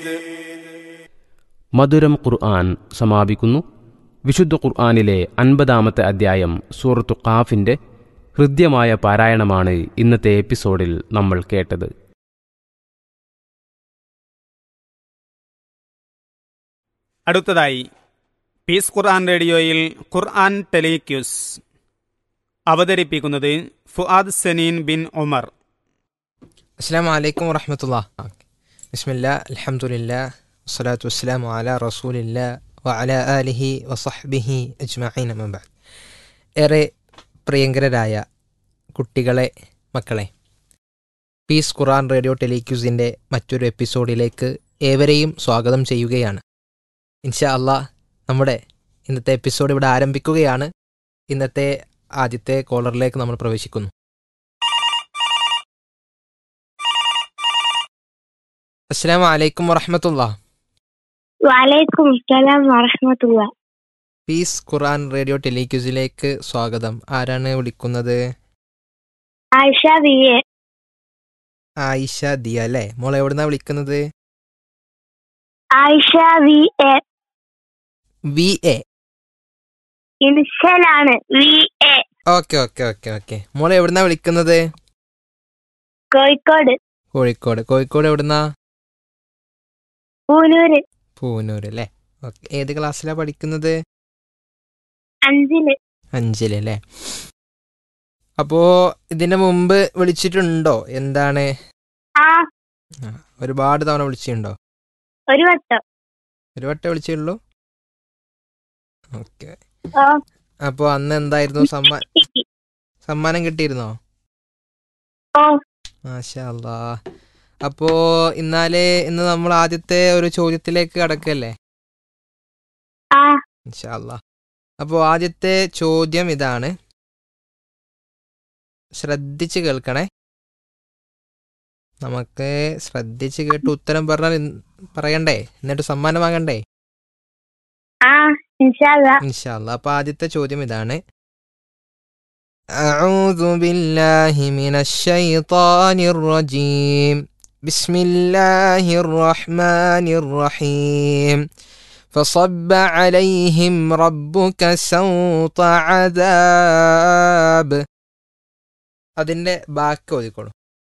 മധുരം ഖുർആൻ സമാപിക്കുന്നു വിശുദ്ധ ഖുർആനിലെ അൻപതാമത്തെ അധ്യായം സൂറത്തു ഖാഫിന്റെ ഹൃദ്യമായ പാരായണമാണ് ഇന്നത്തെ എപ്പിസോഡിൽ നമ്മൾ കേട്ടത് അടുത്തതായി പീസ് ഖുർആൻ റേഡിയോയിൽ ഖുർആൻ ടെലിക്യൂസ് അവതരിപ്പിക്കുന്നത് ഫുആദ് സനീൻ ബിൻ ഉമർ അസ്സാം വലൈക്കും വറഹമത്തുള്ള ബിസ്മില്ല അലഹമുല്ല വസ്സലാത്തു വസ്സലാമു അല റസൂലില്ല വഅല ആലിഹി വസഹ്ബിഹി അജ്മഈൻ അമ്മബാദ് ഏറെ പ്രിയങ്കരരായ കുട്ടികളെ മക്കളെ പീസ് ഖുറാൻ റേഡിയോ ടെലിക്യൂസിൻ്റെ മറ്റൊരു എപ്പിസോഡിലേക്ക് ഏവരെയും സ്വാഗതം ചെയ്യുകയാണ് ഇൻഷാ അള്ളാ നമ്മുടെ ഇന്നത്തെ എപ്പിസോഡ് ഇവിടെ ആരംഭിക്കുകയാണ് ഇന്നത്തെ ആദ്യത്തെ കോളറിലേക്ക് നമ്മൾ പ്രവേശിക്കുന്നു അസ്സാം വലൈക്കും വറഹമത്തുള്ള വലൈക്കും സലാം വറഹമത്തുള്ള പീസ് ഖുറാൻ റേഡിയോ ടെലിക്യൂസിലേക്ക് സ്വാഗതം ആരാണ് വിളിക്കുന്നത് ആയിഷ വി എ ആയിഷ ദിയ അല്ലേ മോളെ എവിടുന്നാ വിളിക്കുന്നത് Ayisha V A V A ഇൻഷലാണ് V A okay okay okay okay മോളെ എവിടുന്നാ വിളിക്കുന്നത് കോഴിക്കോട് കോഴിക്കോട് കോഴിക്കോട് എവിടുന്നാ പൂനൂര് പൂനൂർ അല്ലേ ഓക്കെ ഏത് ക്ലാസ്സിലാ പഠിക്കുന്നത് അഞ്ചില് അഞ്ചില് അല്ലേ അപ്പോ ഇതിന്റെ മുമ്പ് വിളിച്ചിട്ടുണ്ടോ എന്താണ് ആ ഒരുപാട് തവണ വിളിച്ചിട്ടുണ്ടോ ഒരു വട്ടം ഒരു വട്ടം വിളിച്ചുള്ളൂ ഓക്കെ ഓ അപ്പോൾ അന്ന് എന്തായിരുന്നു സമ്മാ സമ്മാനം കിട്ടിയിരുന്നോ ഓ മാഷാ അല്ലാ അപ്പോ ഇന്നാലെ ഇന്ന് നമ്മൾ ആദ്യത്തെ ഒരു ചോദ്യത്തിലേക്ക് കടക്കല്ലേ ആ ഇൻഷാ അല്ലാ അപ്പോൾ ആദ്യത്തെ ചോദ്യം ഇതാണ് ശ്രദ്ധിച്ച് കേൾക്കണേ നമുക്ക് ശ്രദ്ധിച്ച് കേട്ട് ഉത്തരം പറഞ്ഞാൽ ഇൻ- പറയണ്ടേ എന്നിട്ട് സമ്മാനം വാങ്ങണ്ടേ ആ ഇൻഷാല്ല ഇൻഷാ അല്ലാ അപ്പോൾ ആദ്യത്തെ ചോദ്യം ഇതാണ് أعوذ بالله من الشيطان الرجيم بسم الله الرحمن الرحيم فصب عليهم ربك سوط عذاب അതിന്റെ ബാക്കി ഓതിക്കോളൂ